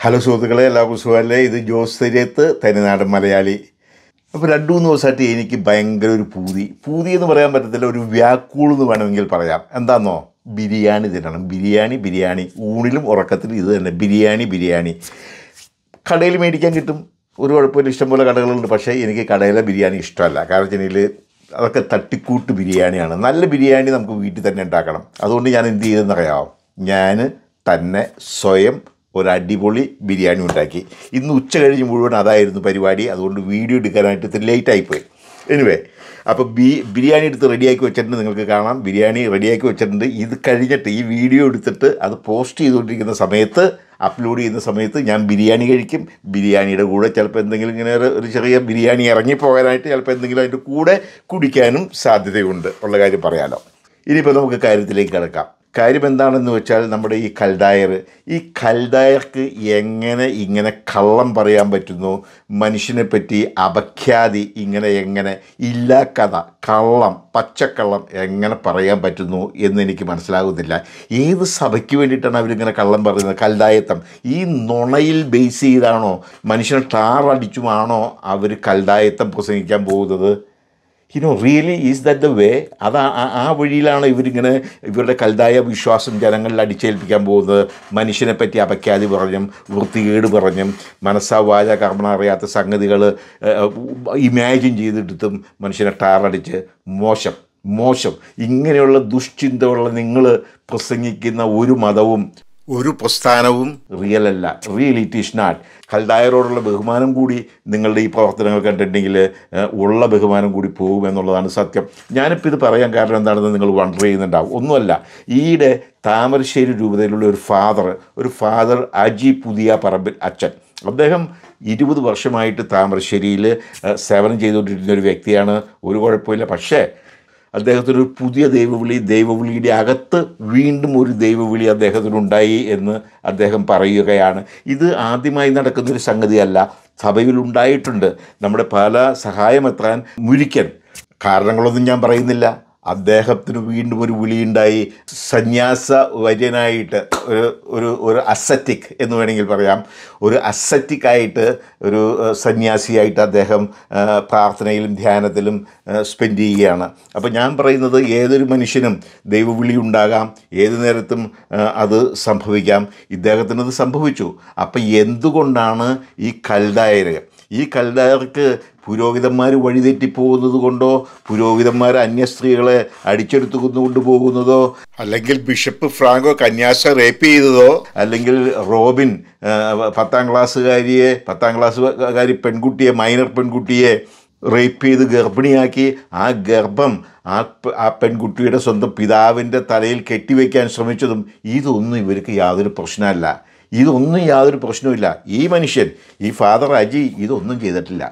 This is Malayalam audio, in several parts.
ഹലോ സുഹൃത്തുക്കളെ എല്ലാവർക്കും സുഖമല്ലേ ഇത് ജോസ് തെരിയത്ത് തനിനാടൻ മലയാളി അപ്പോൾ രണ്ട് മൂന്ന് ദിവസമായിട്ട് എനിക്ക് ഭയങ്കര ഒരു പൂതി പൂതി എന്ന് പറയാൻ പറ്റത്തില്ല ഒരു വ്യാക്കൂൾ എന്ന് വേണമെങ്കിൽ പറയാം എന്താണെന്നോ ബിരിയാണി തിന്നണം ബിരിയാണി ബിരിയാണി ഊണിലും ഉറക്കത്തിലും ഇത് തന്നെ ബിരിയാണി ബിരിയാണി കടയിൽ മേടിക്കാൻ കിട്ടും ഒരു കുഴപ്പമില്ല ഇഷ്ടംപോലെ കടകളുണ്ട് പക്ഷേ എനിക്ക് കടയിലെ ബിരിയാണി ഇഷ്ടമല്ല കാരണം വെച്ചിട്ടുണ്ടെങ്കിൽ അതൊക്കെ തട്ടിക്കൂട്ട് ബിരിയാണിയാണ് നല്ല ബിരിയാണി നമുക്ക് വീട്ടിൽ തന്നെ ഉണ്ടാക്കണം അതുകൊണ്ട് ഞാൻ എന്ത് ചെയ്തെന്നറിയാമോ ഞാൻ തന്നെ സ്വയം ഒരു അടിപൊളി ബിരിയാണി ഉണ്ടാക്കി ഇന്ന് ഉച്ച കഴിഞ്ഞ് മുഴുവൻ അതായിരുന്നു പരിപാടി അതുകൊണ്ട് വീഡിയോ എടുക്കാനായിട്ട് ഇത്തിരി ലേറ്റ് ആയിപ്പോയി എനിവേ അപ്പോൾ ബി ബിരിയാണി എടുത്ത് റെഡിയാക്കി വെച്ചിട്ടുണ്ട് നിങ്ങൾക്ക് കാണാം ബിരിയാണി റെഡിയാക്കി വെച്ചിട്ടുണ്ട് ഇത് കഴിഞ്ഞിട്ട് ഈ വീഡിയോ എടുത്തിട്ട് അത് പോസ്റ്റ് ചെയ്തുകൊണ്ടിരിക്കുന്ന സമയത്ത് അപ്ലോഡ് ചെയ്യുന്ന സമയത്ത് ഞാൻ ബിരിയാണി കഴിക്കും ബിരിയാണിയുടെ കൂടെ ചിലപ്പോൾ എന്തെങ്കിലും ഇങ്ങനെ ഒരു- ഒരു ചെറിയ ബിരിയാണി ഇറങ്ങിപ്പോകാനായിട്ട് ചിലപ്പോൾ എന്തെങ്കിലും അതിൻ്റെ കൂടെ കുടിക്കാനും സാധ്യതയുണ്ട് ഉള്ള കാര്യം പറയാലോ ഇനിയിപ്പോൾ നമുക്ക് കാര്യത്തിലേക്ക് കിടക്കാം കാര്യം എന്താണെന്ന് വെച്ചാൽ നമ്മുടെ ഈ കൽഡായർ ഈ കൽഡായർക്ക് എങ്ങനെ ഇങ്ങനെ കള്ളം പറയാൻ പറ്റുന്നു മനുഷ്യനെ പറ്റി അപഖ്യാതി ഇങ്ങനെ എങ്ങനെ ഇല്ലാ കഥ കള്ളം പച്ചക്കള്ളം എങ്ങനെ പറയാൻ പറ്റുന്നു എന്ന് എനിക്ക് മനസ്സിലാകുന്നില്ല ഏത് സഭയ്ക്ക് വേണ്ടിയിട്ടാണ് അവരിങ്ങനെ കള്ളം പറയുന്നത് കൽഡായത്തം ഈ നുണയിൽ ബേസ് ചെയ്താണോ മനുഷ്യനെ ടാറടിച്ചുമാണോ അവർ കൽഡായത്തം പ്രസംഗിക്കാൻ പോകുന്നത് you know really is that the way അത് ആ- ആ- ആ വഴിയിലാണ് ഇവരിങ്ങനെ ഇവരുടെ കൽതായ വിശ്വാസം ജനങ്ങളിൽ അടിച്ചേൽപ്പിക്കാൻ പോകുന്നത് മനുഷ്യനെ പറ്റി അപഖ്യാതി പറഞ്ഞും വൃത്തികേട് പറഞ്ഞും മനസ്സാ വാച കർമ്മണ അറിയാത്ത സംഗതികൾ ഇമാജിൻ ചെയ്തിട്ടും മനുഷ്യനെ ടാറടിച്ച് മോശം മോശം ഇങ്ങനെയുള്ള ദുഷ്ചിന്തയുള്ള നിങ്ങൾ പ്രസംഗിക്കുന്ന ഒരു മതവും ഒരു പ്രസ്ഥാനവും റിയൽ അല്ല റിയൽ ഇറ്റ് ഈസ് നാട്ട് കൽഡായറോടുള്ള ബഹുമാനം കൂടി നിങ്ങളുടെ ഈ പ്രവർത്തനങ്ങൾ കണ്ടിട്ടുണ്ടെങ്കിൽ ഏഹ്, ഉള്ള ബഹുമാനം കൂടി പോകും എന്നുള്ളതാണ് സത്യം ഞാനിപ്പോൾ ഇത് പറയാൻ കാരണം എന്താണെന്ന് നിങ്ങൾ വണ്ടർ ചെയ്യുന്നുണ്ടാവും ഒന്നുമല്ല ഈയിടെ താമരശ്ശേരി രൂപതയിലുള്ള ഒരു ഫാദർ ഒരു ഫാദർ അജി പുതിയ പറമ്പിൽ അച്ഛൻ അദ്ദേഹം ഇരുപത് വർഷമായിട്ട് താമരശ്ശേരിയിൽ ഏഹ്, സേവനം ചെയ്തുകൊണ്ടിരിക്കുന്ന ഒരു വ്യക്തിയാണ് ഒരു കുഴപ്പമില്ല പക്ഷേ അദ്ദേഹത്തിന് ഒരു പുതിയ ദൈവവിളി ദൈവവിളിയുടെ അകത്ത് വീണ്ടും ഒരു ദൈവവിളി അദ്ദേഹത്തിനുണ്ടായി എന്ന് അദ്ദേഹം പറയുകയാണ് ഇത് ആദ്യമായി നടക്കുന്ന ഒരു സംഗതിയല്ല സഭയിലുണ്ടായിട്ടുണ്ട് നമ്മുടെ പല സഹായമെത്താൻ മുരിക്കൻ കാരണങ്ങളൊന്നും ഞാൻ പറയുന്നില്ല അദ്ദേഹത്തിന് വീണ്ടും ഒരു വിളിയുണ്ടായി സന്യാസ വര്യനായിട്ട് ഒരു ഒരു ഒരു അസറ്റിക് എന്ന് വേണമെങ്കിൽ പറയാം ഒരു അസറ്റിക് ആയിട്ട് ഒരു ഏഹ്, സന്യാസിയായിട്ട് അദ്ദേഹം ഏഹ്, പ്രാർത്ഥനയിലും ധ്യാനത്തിലും സ്പെൻഡ് ചെയ്യുകയാണ് അപ്പോൾ ഞാൻ പറയുന്നത് ഏതൊരു മനുഷ്യനും ദൈവവിളി ഉണ്ടാകാം ഏത് നേരത്തും ഏഹ്, അത് സംഭവിക്കാം ഇദ്ദേഹത്തിനത് സംഭവിച്ചു അപ്പം എന്തുകൊണ്ടാണ് ഈ കൽഡായര് ഈ കൽഡായർക്ക് പുരോഹിതന്മാർ വഴിതെറ്റിപ്പോകുന്നത് കൊണ്ടോ പുരോഹിതന്മാർ അന്യ സ്ത്രീകളെ അടിച്ചെടുത്തു കൊണ്ടുപോകുന്നതോ അല്ലെങ്കിൽ ബിഷപ്പ് ഫ്രാങ്കോ കന്യാസ റേപ്പ് ചെയ്തതോ അല്ലെങ്കിൽ റോബിൻ ആ, പത്താം ക്ലാസ്സുകാരിയെ പത്താം ക്ലാസ്സുകാരി പെൺകുട്ടിയെ മൈനർ പെൺകുട്ടിയെ റേപ്പ് ചെയ്ത് ഗർഭിണിയാക്കി ആ ഗർഭം ആ പ- ആ പെൺകുട്ടിയുടെ സ്വന്തം പിതാവിൻ്റെ തലയിൽ കെട്ടിവെക്കാൻ ശ്രമിച്ചതും ഇതൊന്നും ഇവർക്ക് യാതൊരു പ്രശ്നമല്ല ഇതൊന്നും യാതൊരു പ്രശ്നവുമില്ല ഈ മനുഷ്യൻ ഈ ഫാദർ അജി ഇതൊന്നും ചെയ്തിട്ടില്ല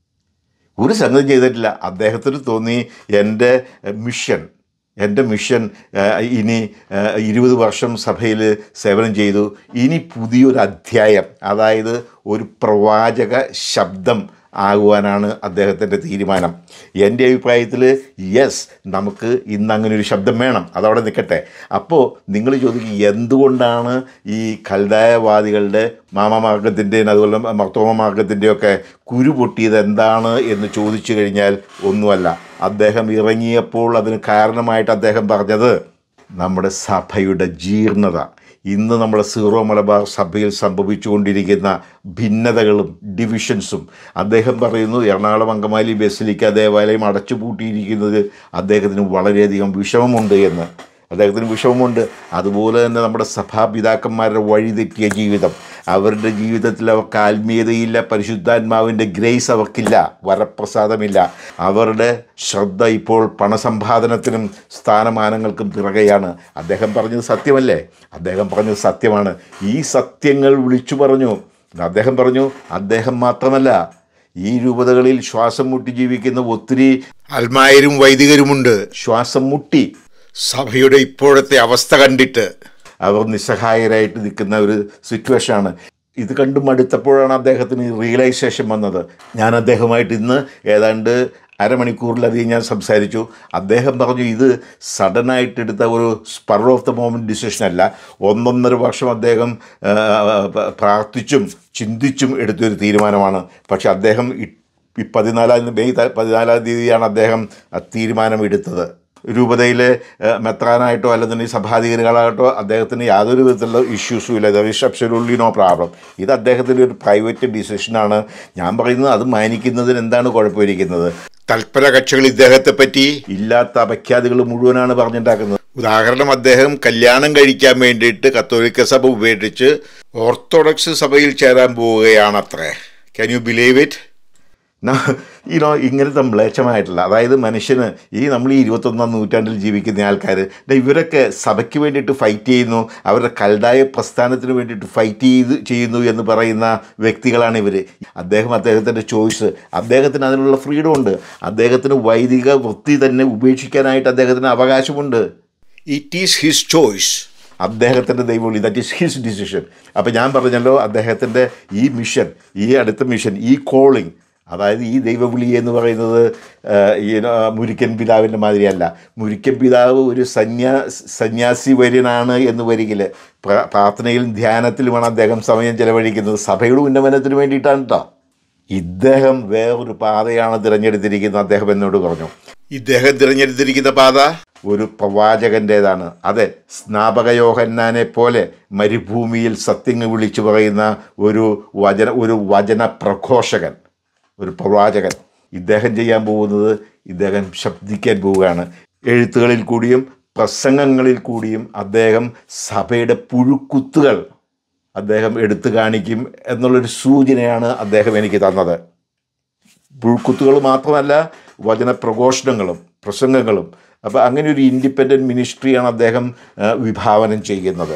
ഒരു സംഗതി ചെയ്തിട്ടില്ല അദ്ദേഹത്തിന് തോന്നി എൻ്റെ മിഷൻ എൻ്റെ മിഷൻ ആ, ഇനി ആ, ഇരുപത് വർഷം സഭയിൽ സേവനം ചെയ്തു ഇനി പുതിയൊരു അധ്യായം അതായത് ഒരു പ്രവാചക ശബ്ദം ആകുവാനാണ് അദ്ദേഹത്തിൻ്റെ തീരുമാനം എൻ്റെ അഭിപ്രായത്തിൽ യെസ് നമുക്ക് ഇന്ന് അങ്ങനെ ഒരു ശബ്ദം വേണം അതവിടെ നിൽക്കട്ടെ അപ്പോൾ നിങ്ങൾ ചോദിക്കും എന്തുകൊണ്ടാണ് ഈ കൽദായവാദികളുടെ മാമമാർഗത്തിൻ്റെയും അതുപോലെ മർത്തോമ മാർഗത്തിൻ്റെയൊക്കെ കുരു പൊട്ടിയത് എന്താണ് എന്ന് ചോദിച്ചു കഴിഞ്ഞാൽ ഒന്നുമല്ല അദ്ദേഹം ഇറങ്ങിയപ്പോൾ അതിന് കാരണമായിട്ട് അദ്ദേഹം പറഞ്ഞത് നമ്മുടെ സഭയുടെ ജീർണത ഇന്ന് നമ്മുടെ സീറോ മലബാർ സഭയിൽ സംഭവിച്ചുകൊണ്ടിരിക്കുന്ന ഭിന്നതകളും ഡിവിഷൻസും അദ്ദേഹം പറയുന്നു എറണാകുളം അങ്കമാലി ബസിലിക്ക ദേവാലയം അടച്ചുപൂട്ടിയിരിക്കുന്നത് അദ്ദേഹത്തിന് വളരെയധികം വിഷമമുണ്ട് എന്ന് അദ്ദേഹത്തിന് വിഷമമുണ്ട് അതുപോലെ തന്നെ നമ്മുടെ സഭാപിതാക്കന്മാരുടെ വഴിതെറ്റിയ ജീവിതം അവരുടെ ജീവിതത്തിൽ അവർക്ക് ആത്മീയതയില്ല പരിശുദ്ധാത്മാവിൻ്റെ ഗ്രേസ് അവർക്കില്ല വരപ്രസാദമില്ല അവരുടെ ശ്രദ്ധ ഇപ്പോൾ പണസമ്പാദനത്തിനും സ്ഥാനമാനങ്ങൾക്കും പിറകെയാണ് അദ്ദേഹം പറഞ്ഞത് സത്യമല്ലേ അദ്ദേഹം പറഞ്ഞത് സത്യമാണ് ഈ സത്യങ്ങൾ വിളിച്ചു പറഞ്ഞു അദ്ദേഹം പറഞ്ഞു അദ്ദേഹം മാത്രമല്ല ഈ രൂപതകളിൽ ശ്വാസം മുട്ടി ജീവിക്കുന്ന ഒത്തിരി അൽമായരും വൈദികരുമുണ്ട് ശ്വാസം മുട്ടി സഭയുടെ ഇപ്പോഴത്തെ അവസ്ഥ കണ്ടിട്ട് അവർ നിസ്സഹായരായിട്ട് നിൽക്കുന്ന ഒരു സിറ്റുവേഷനാണ് ഇത് കണ്ടു മടുത്തപ്പോഴാണ് അദ്ദേഹത്തിന് റിയലൈസേഷൻ വന്നത് ഞാൻ അദ്ദേഹമായിട്ട് ഇന്ന് ഏതാണ്ട് അരമണിക്കൂറിലധികം ഞാൻ സംസാരിച്ചു അദ്ദേഹം പറഞ്ഞു ഇത് സഡനായിട്ട് എടുത്ത ഒരു spur of the moment decision അല്ല ഒന്നൊന്നര വർഷം അദ്ദേഹം ആ, പ- പ്രാർത്ഥിച്ചും ചിന്തിച്ചും എടുത്തൊരു തീരുമാനമാണ് പക്ഷെ അദ്ദേഹം ഈ ഈ പതിനാലാം തീയതി മെയ് ത- പതിനാലാം തീയതിയാണ് അദ്ദേഹം ആ തീരുമാനം എടുത്തത് രൂപതയിലെ ഏഹ്, മെത്രാനായിട്ടോ അല്ലെന്നുണ്ടെങ്കിൽ സഭാധികാരികളായിട്ടോ അദ്ദേഹത്തിന് യാതൊരു വിധത്തിലുള്ള ഇഷ്യൂസും ഇല്ല there is absolutely no problem ഇത് അദ്ദേഹത്തിൻ്റെ ഒരു പ്രൈവറ്റ് ഡിസിഷനാണ് ഞാൻ പറയുന്നത് അത് മാനിക്കുന്നതിന് എന്താണ് കുഴപ്പമിരിക്കുന്നത് തൽപര കക്ഷികൾ ഇദ്ദേഹത്തെ പറ്റി ഇല്ലാത്ത അപഖ്യാതികൾ മുഴുവനാണ് പറഞ്ഞുണ്ടാക്കുന്നത് ഉദാഹരണം അദ്ദേഹം കല്യാണം കഴിക്കാൻ വേണ്ടിയിട്ട് കത്തോലിക്ക സഭ ഉപേക്ഷിച്ച് ഓർത്തഡോക്സ് സഭയിൽ ചേരാൻ പോവുകയാണത്രേ ക്യാൻ യു ബിലീവ് ഇറ്റ് ഈനോ ഇങ്ങനത്തെ മ്ലേച്ഛമായിട്ടുള്ള അതായത് മനുഷ്യന് ഈ നമ്മൾ ഈ ഇരുപത്തൊന്നാം നൂറ്റാണ്ടിൽ ജീവിക്കുന്ന ആൾക്കാർ ഇവരൊക്കെ സഭയ്ക്ക് വേണ്ടിയിട്ട് ഫൈറ്റ് ചെയ്യുന്നു അവരുടെ കൽതായ പ്രസ്ഥാനത്തിന് വേണ്ടിയിട്ട് ഫൈറ്റ് ചെയ്ത് ചെയ്യുന്നു എന്ന് പറയുന്ന വ്യക്തികളാണ് ഇവർ അദ്ദേഹം അദ്ദേഹത്തിൻ്റെ ചോയ്സ് അദ്ദേഹത്തിന് അതിനുള്ള ഫ്രീഡം ഉണ്ട് അദ്ദേഹത്തിന് വൈദിക വൃത്തി തന്നെ ഉപേക്ഷിക്കാനായിട്ട് അദ്ദേഹത്തിന് അവകാശമുണ്ട് ഇറ്റ് ഈസ് ഹിസ് ചോയ്സ് അദ്ദേഹത്തിൻ്റെ ദൈവവിളി ദാറ്റ് ഈസ് ഹിസ് ഡിസിഷൻ അപ്പോൾ ഞാൻ പറഞ്ഞല്ലോ അദ്ദേഹത്തിൻ്റെ ഈ മിഷൻ ഈ അടുത്ത മിഷൻ ഈ കോളിംഗ് അതായത് ഈ ദൈവവിളി എന്ന് പറയുന്നത് ആ, ഈ ആ, മുരിക്കൻ പിതാവിൻ്റെ മാതിരിയല്ല മുരിക്കൻ പിതാവ് ഒരു സന്യാ സന്യാസി വര്യനാണ് എന്ന് വരികിൽ പ്ര- പ്രാർത്ഥനയിലും ധ്യാനത്തിലുമാണ് അദ്ദേഹം സമയം ചെലവഴിക്കുന്നത് സഭയുടെ ഉന്നമനത്തിന് വേണ്ടിയിട്ടാണ് കേട്ടോ ഇദ്ദേഹം വേറൊരു പാതയാണ് തിരഞ്ഞെടുത്തിരിക്കുന്നത് അദ്ദേഹം എന്നോട് പറഞ്ഞു ഇദ്ദേഹം തിരഞ്ഞെടുത്തിരിക്കുന്ന പാത ഒരു പ്രവാചകൻ്റേതാണ് അതെ സ്നാപക യോഹന്നാനെ പോലെ മരുഭൂമിയിൽ സത്യങ്ങൾ വിളിച്ചു പറയുന്ന ഒരു വചന ഒരു വചന പ്രഘോഷകൻ ഒരു പ്രവാചകൻ ഇദ്ദേഹം ചെയ്യാൻ പോകുന്നത് ഇദ്ദേഹം ശബ്ദിക്കാൻ പോവുകയാണ് എഴുത്തുകളിൽ കൂടിയും പ്രസംഗങ്ങളിൽ കൂടിയും അദ്ദേഹം സഭയുടെ പുഴുക്കുത്തുകൾ അദ്ദേഹം എടുത്തു കാണിക്കും എന്നുള്ളൊരു സൂചനയാണ് അദ്ദേഹം എനിക്ക് തന്നത് പുഴുക്കുത്തുകൾ മാത്രമല്ല വചന പ്രഘോഷണങ്ങളും പ്രസംഗങ്ങളും അപ്പോൾ അങ്ങനെ ഒരു ഇൻഡിപെൻഡൻറ്റ് മിനിസ്ട്രിയാണ് അദ്ദേഹം ആ, വിഭാവനം ചെയ്യുന്നത്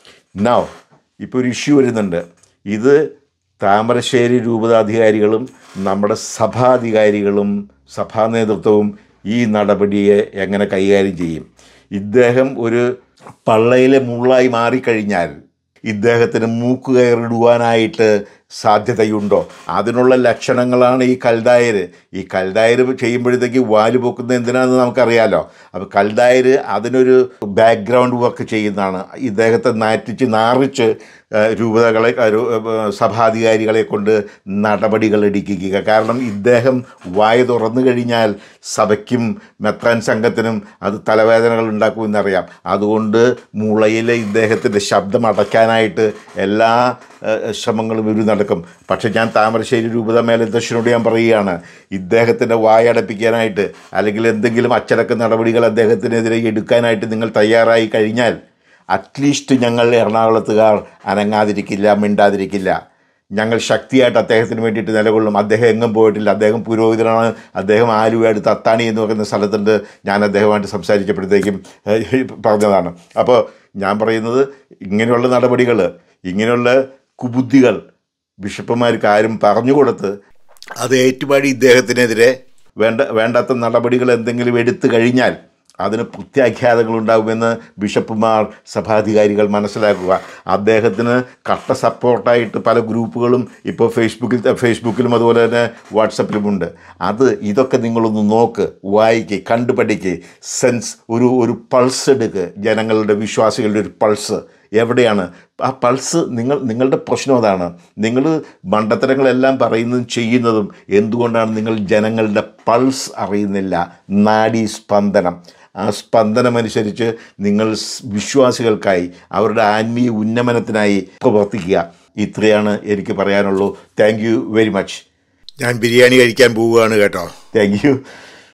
നൗ ഇപ്പോൾ ഒരു ഇഷ്യൂ വരുന്നുണ്ട് ഇത് താമരശ്ശേരി രൂപതാധികാരികളും നമ്മുടെ സഭാധികാരികളും സഭാ നേതൃത്വവും ഈ നടപടിയെ എങ്ങനെ കൈകാര്യം ചെയ്യും ഇദ്ദേഹം ഒരു പള്ളയിലെ മുള്ളായി മാറിക്കഴിഞ്ഞാൽ ഇദ്ദേഹത്തിന് മൂക്ക് കയറിടുവാനായിട്ട് സാധ്യതയുണ്ടോ അതിനുള്ള ലക്ഷണങ്ങളാണ് ഈ കൽദായർ ഈ കൽദായർ ചെയ്യുമ്പോഴത്തേക്ക് വാല് പൊക്കുന്നത് എന്തിനാണെന്ന് നമുക്കറിയാലോ അപ്പോൾ കൽദായർ അതിനൊരു ബാക്ക്ഗ്രൗണ്ട് വർക്ക് ചെയ്യുന്നതാണ് ഇദ്ദേഹത്തെ നാറ്റിച്ച് നാറിച്ച് ആ, രൂപതകളെ ആ, രു- ആ, സഭാധികാരികളെ കൊണ്ട് നടപടികൾ എടുക്കുക കാരണം ഇദ്ദേഹം വായ തുറന്നു കഴിഞ്ഞാൽ സഭയ്ക്കും മെത്രാൻ സംഘത്തിനും അത് തലവേദനകൾ ഉണ്ടാക്കുമെന്നറിയാം അതുകൊണ്ട് മുളയിലെ ഇദ്ദേഹത്തിൻ്റെ ശബ്ദം അടയ്ക്കാനായിട്ട് എല്ലാ ആ, ശ്രമങ്ങളും ഇവർ നടക്കും പക്ഷേ ഞാൻ താമരശ്ശേരി രൂപത മേലധ്യക്ഷനോട് ഞാൻ പറയുകയാണ് ഇദ്ദേഹത്തിൻ്റെ വായ അടപ്പിക്കാനായിട്ട് അല്ലെങ്കിൽ എന്തെങ്കിലും അച്ചടക്ക നടപടികൾ അദ്ദേഹത്തിനെതിരെ എടുക്കാനായിട്ട് നിങ്ങൾ തയ്യാറായി കഴിഞ്ഞാൽ അറ്റ്ലീസ്റ്റ് ഞങ്ങൾ എറണാകുളത്തുകാർ അനങ്ങാതിരിക്കില്ല മിണ്ടാതിരിക്കില്ല ഞങ്ങൾ ശക്തിയായിട്ട് അദ്ദേഹത്തിന് വേണ്ടിയിട്ട് നിലകൊള്ളും അദ്ദേഹം എങ്ങും പോയിട്ടില്ല അദ്ദേഹം പുരോഹിതനാണ് അദ്ദേഹം ആലുവ അടുത്ത് അത്താണി എന്ന് പറയുന്ന സ്ഥലത്തുണ്ട് ഞാൻ അദ്ദേഹമായിട്ട് സംസാരിച്ചപ്പോഴത്തേക്കും ഏഹ്, പറഞ്ഞതാണ് അപ്പോൾ ഞാൻ പറയുന്നത് ഇങ്ങനെയുള്ള നടപടികൾ ഇങ്ങനെയുള്ള കുബുദ്ധികൾ ബിഷപ്പുമാർക്ക് ആരും പറഞ്ഞു കൊടുത്ത് അത് ഏറ്റുപാടി ഇദ്ദേഹത്തിനെതിരെ വേണ്ട വേണ്ടാത്ത നടപടികൾ എന്തെങ്കിലും എടുത്തു കഴിഞ്ഞാൽ അതിന് പ്രത്യാഘാതങ്ങൾ ഉണ്ടാകുമെന്ന് ബിഷപ്പുമാർ സഭാധികാരികൾ മനസ്സിലാക്കുക അദ്ദേഹത്തിന് കട്ട സപ്പോർട്ടായിട്ട് പല ഗ്രൂപ്പുകളും ഇപ്പോൾ ഫേസ്ബുക്കിൽ ഫേസ്ബുക്കിലും അതുപോലെ തന്നെ വാട്സപ്പിലുമുണ്ട് അത് ഇതൊക്കെ നിങ്ങളൊന്ന് നോക്ക് വായിക്ക് കണ്ടുപഠിക്ക് സെൻസ് ഒരു ഒരു പൾസ് എടുക്ക് ജനങ്ങളുടെ വിശ്വാസികളുടെ ഒരു പൾസ് എവിടെയാണ് ആ പൾസ് നിങ്ങൾ നിങ്ങളുടെ പ്രശ്നം അതാണ് നിങ്ങൾ മണ്ടത്തരങ്ങളെല്ലാം പറയുന്നതും ചെയ്യുന്നതും എന്തുകൊണ്ടാണ് നിങ്ങൾ ജനങ്ങളുടെ പൾസ് അറിയുന്നില്ല നാഡീ സ്പന്ദനം ആ സ്പന്ദനമനുസരിച്ച് നിങ്ങൾ സ് വിശ്വാസികൾക്കായി അവരുടെ ആത്മീയ ഉന്നമനത്തിനായി പ്രവർത്തിക്കുക ഇത്രയാണ് എനിക്ക് പറയാനുള്ളൂ താങ്ക് യു വെരി മച്ച് ഞാൻ ബിരിയാണി കഴിക്കാൻ പോവുകയാണ് കേട്ടോ താങ്ക് യു